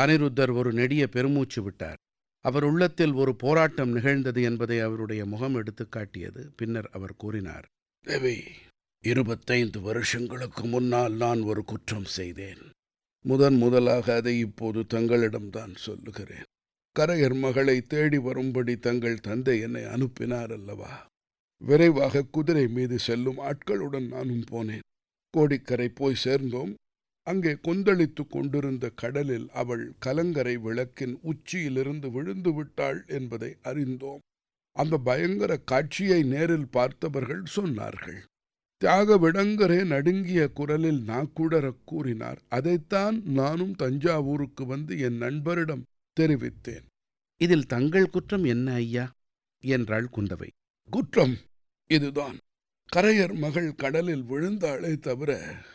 அனிருத்தர் ஒரு நெடிய பெருமூச்சு விட்டார் அவர் உள்ளத்தில் ஒரு போராட்டம் நிகழ்ந்தது என்பதை அவருடைய முகம் எடுத்துக் காட்டியது பின்னர் அவர் கூறினார் தேவி இருபத்தைந்து வருஷங்களுக்கு முன்னால் நான் ஒரு குற்றம் செய்தேன் முதன் முதலாக அதை இப்போது தங்களிடம்தான் சொல்லுகிறேன் கரையர் மகளை தேடி வரும்படி தங்கள் தந்தை என்னை அனுப்பினார் அல்லவா விரைவாக குதிரை மீது செல்லும் ஆட்களுடன் நானும் போனேன் கோடிக்கரை போய் சேர்ந்தோம் அங்கே கொந்தளித்துக் கொண்டிருந்த கடலில் அவள் கலங்கரை விளக்கின் உச்சியிலிருந்து விழுந்து விட்டாள் என்பதை அறிந்தோம் அந்த பயங்கர காட்சியை நேரில் பார்த்தவர்கள் சொன்னார்கள் தியாக விடங்கரே நடுங்கிய குரலில் நாக்குடரக் கூறினார் அதைத்தான் நானும் தஞ்சாவூருக்கு வந்து என் நண்பரிடம் தெரிவித்தேன் இதில் தங்கள் குற்றம் என்ன ஐயா என்றாள் குந்தவை குற்றம் இதுதான் கரையர் மகள் கடலில் விழுந்தாளே தவிர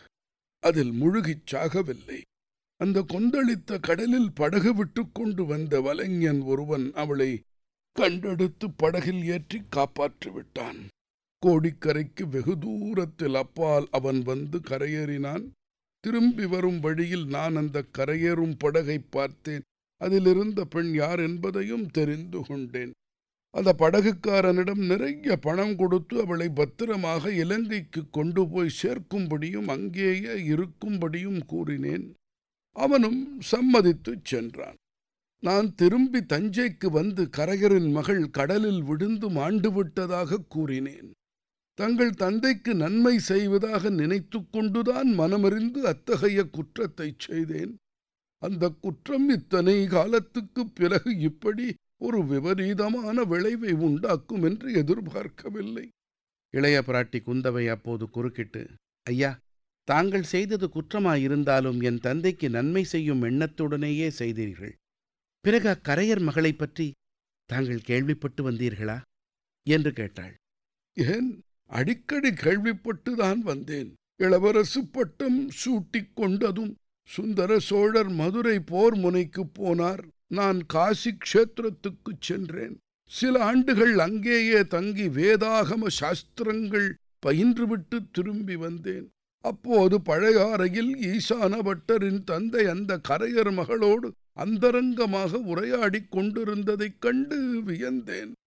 அதில் முழுகிச் சாகவில்லை அந்த கொந்தளித்த கடலில் படகு விட்டு கொண்டு வந்த வலைஞன் ஒருவன் அவளை கண்டெடுத்து படகில் ஏற்றி காப்பாற்றி விட்டான் கோடிக்கரைக்கு வெகு தூரத்தில் அப்பால் அவன் வந்து கரையேறினான் திரும்பி வரும் வழியில் நான் அந்த கரையேறும் படகை பார்த்தேன் அதிலிருந்த பெண் யார் என்பதையும் தெரிந்து கொண்டேன் அந்த படகுக்காரனிடம் நிறைய பணம் கொடுத்து அவளை பத்திரமாக இலங்கைக்கு கொண்டு போய் சேர்க்கும்படியும் அங்கேயே இருக்கும்படியும் கூறினேன் அவனும் சம்மதித்துச் சென்றான் நான் திரும்பி தஞ்சைக்கு வந்து கரையரின் மகள் கடலில் விழுந்து மாண்டு விட்டதாக கூறினேன் தங்கள் தந்தைக்கு நன்மை செய்வதாக நினைத்து கொண்டுதான் மனமறிந்து அத்தகைய குற்றத்தைச் செய்தேன் அந்த குற்றம் இத்தனை காலத்துக்குப் பிறகு இப்படி ஒரு விபரீதமான விளைவை உண்டாக்கும் என்று எதிர்பார்க்கவில்லை இளைய பிராட்டி குந்தவை அப்போது குறுக்கிட்டு ஐயா தாங்கள் செய்தது குற்றமாயிருந்தாலும் என் தந்தைக்கு நன்மை செய்யும் எண்ணத்துடனேயே செய்தீர்கள் பிறகு அக்கரையர் மகளைப் பற்றி தாங்கள் கேள்விப்பட்டு வந்தீர்களா என்று கேட்டாள் ஏன் அடிக்கடி கேள்விப்பட்டுதான் வந்தேன் இளவரசு பட்டம் சூட்டிக் கொண்டதும் சுந்தர சோழர் மதுரை போர் முனைக்குப் போனார் நான் காசி க்ஷேத்திரத்துக்குச் சென்றேன் சில ஆண்டுகள் அங்கேயே தங்கி வேதாகம சாஸ்திரங்கள் பயின்றுவிட்டு திரும்பி வந்தேன் அப்போது பழையாறையில் ஈசான பட்டரின் தந்தை அந்த கரையர் மகளோடு அந்தரங்கமாக உரையாடிக் கொண்டிருந்ததைக் கண்டு வியந்தேன்